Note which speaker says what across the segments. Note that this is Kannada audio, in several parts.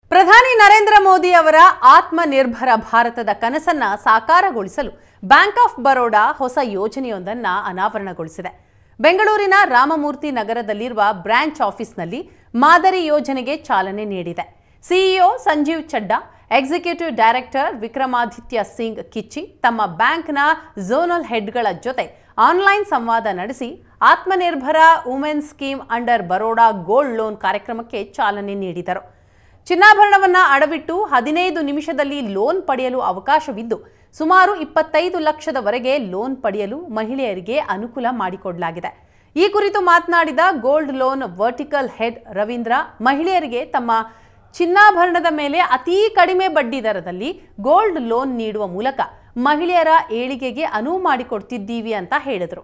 Speaker 1: ಪ್ರಧಾನಿ ನರೇಂದ್ರ ಮೋದಿ ಅವರ ಆತ್ಮನಿರ್ಭರ ಭಾರತದ ಕನಸನ್ನ ಸಾಕಾರಗೊಳಿಸಲು ಬ್ಯಾಂಕ್ ಆಫ್ ಬರೋಡಾ ಹೊಸ ಯೋಜನೆಯೊಂದನ್ನು ಅನಾವರಣಗೊಳಿಸಿದೆ ಬೆಂಗಳೂರಿನ ರಾಮಮೂರ್ತಿ ನಗರದಲ್ಲಿರುವ ಬ್ರಾಂಚ್ ಆಫೀಸ್ನಲ್ಲಿ ಮಾದರಿ ಯೋಜನೆಗೆ ಚಾಲನೆ ನೀಡಿದೆ CEO Sanjiv Chadha executive director Vikramaditya Singh Kichchi ತಮ್ಮ ಬ್ಯಾಂಕ್ನ ಝೋನಲ್ ಹೆಡ್ಗಳ ಜೊತೆ ಆನ್ಲೈನ್ ಸಂವಾದ ನಡೆಸಿ Atmanirbhar women scheme under Baroda gold loan ಕಾರ್ಯಕ್ರಮಕ್ಕೆ ಚಾಲನೆ ನೀಡಿದರು ಚಿನ್ನಾಭರಣವನ್ನ ಅಡವಿಟ್ಟು ಹದಿನೈದು ನಿಮಿಷದಲ್ಲಿ ಲೋನ್ ಪಡೆಯಲು ಅವಕಾಶವಿದ್ದು ಸುಮಾರು ಇಪ್ಪತ್ತೈದು ಲಕ್ಷದವರೆಗೆ ಲೋನ್ ಪಡೆಯಲು ಮಹಿಳೆಯರಿಗೆ ಅನುಕೂಲ ಮಾಡಿಕೊಡಲಾಗಿದೆ ಈ ಕುರಿತು ಮಾತನಾಡಿದ gold loan vertical head Ravindra ಮಹಿಳೆಯರಿಗೆ ತಮ್ಮ ಚಿನ್ನಾಭರಣದ ಮೇಲೆ ಅತೀ ಕಡಿಮೆ ಬಡ್ಡಿ ದರದಲ್ಲಿ ಗೋಲ್ಡ್ ಲೋನ್ ನೀಡುವ ಮೂಲಕ ಮಹಿಳೆಯರ ಏಳಿಗೆಗೆ ಅನುವು ಮಾಡಿಕೊಡ್ತಿದ್ದೀವಿ ಅಂತ ಹೇಳಿದರು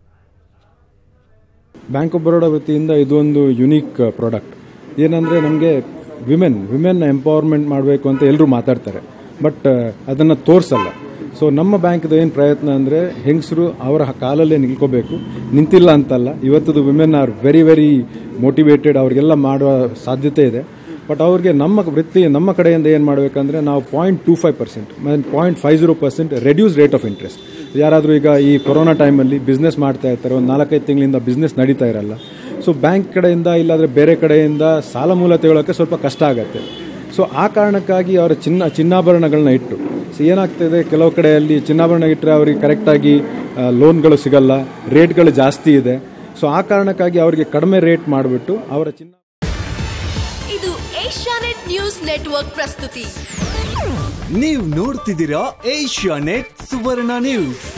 Speaker 2: ಬ್ಯಾಂಕ್ ಆಫ್ ಬರೋಡಾ ವತಿಯಿಂದ ಇದೊಂದು ಯುನೀಕ್ ಪ್ರಾಡಕ್ಟ್ ಏನಂದರೆ ನಮಗೆ ವಿಮೆನ್ ವಿಮೆನ್ ಎಂಪವರ್ಮೆಂಟ್ ಮಾಡಬೇಕು ಅಂತ ಎಲ್ಲರೂ ಮಾತಾಡ್ತಾರೆ ಬಟ್ ಅದನ್ನು ತೋರಿಸಲ್ಲ ಸೊ ನಮ್ಮ ಬ್ಯಾಂಕ್ದು ಏನು ಪ್ರಯತ್ನ ಅಂದರೆ ಹೆಂಗಸರು ಅವರ ಕಾಲಲ್ಲೇ ನಿಲ್ಕೋಬೇಕು ನಿಂತಿಲ್ಲ ಅಂತಲ್ಲ ಇವತ್ತದು women are very very motivated ಅವ್ರಿಗೆಲ್ಲ ಮಾಡುವ ಸಾಧ್ಯತೆ ಇದೆ ಬಟ್ ಅವ್ರಿಗೆ ನಮ್ಮ ವೃತ್ತಿ ನಮ್ಮ ಕಡೆಯಿಂದ ಏನು ಮಾಡಬೇಕಂದ್ರೆ ನಾವು point two five percent point five zero percent reduce rate of interest ಯಾರಾದರೂ ಈಗ ಈ ಕೊರೋನಾ ಟೈಮಲ್ಲಿ ಬಿಸ್ನೆಸ್ ಮಾಡ್ತಾ ಇರ್ತಾರೆ ಒಂದು ನಾಲ್ಕೈದು ತಿಂಗಳಿಂದ ಬಿಸ್ನೆಸ್ ನಡೀತಾ ಇರಲ್ಲ ಸೊ ಬ್ಯಾಂಕ್ ಕಡೆಯಿಂದ ಇಲ್ಲಾಂದರೆ ಬೇರೆ ಕಡೆಯಿಂದ ಸಾಲ ಮೂಲ ತಗೊಳ್ಳೋಕ್ಕೆ ಸ್ವಲ್ಪ ಕಷ್ಟ ಆಗುತ್ತೆ ಸೊ ಆ ಕಾರಣಕ್ಕಾಗಿ ಅವರ ಚಿನ್ನ ಚಿನ್ನಾಭರಣಗಳನ್ನ ಇಟ್ಟು ಸೊ ಏನಾಗ್ತಿದೆ ಕೆಲವು ಕಡೆಯಲ್ಲಿ ಚಿನ್ನಾಭರಣ ಇಟ್ಟರೆ ಅವರಿಗೆ ಕರೆಕ್ಟಾಗಿ ಲೋನ್ಗಳು ಸಿಗಲ್ಲ ರೇಟ್ಗಳು ಜಾಸ್ತಿ ಇದೆ ಸೊ ಆ ಕಾರಣಕ್ಕಾಗಿ ಅವರಿಗೆ ಕಡಿಮೆ ರೇಟ್ ಮಾಡಿಬಿಟ್ಟು ಅವರ ಚಿನ್ನ
Speaker 3: ಇದು ಏಷ್ಯಾನೆಟ್ ನ್ಯೂಸ್ ನೆಟ್ವರ್ಕ್ ಪ್ರಸ್ತುತಿ
Speaker 4: ನೀವು ನೋಡ್ತಿದ್ದೀರಾ ಏಷ್ಯಾ ನೆಟ್ ಸುವರ್ಣ ನ್ಯೂಸ್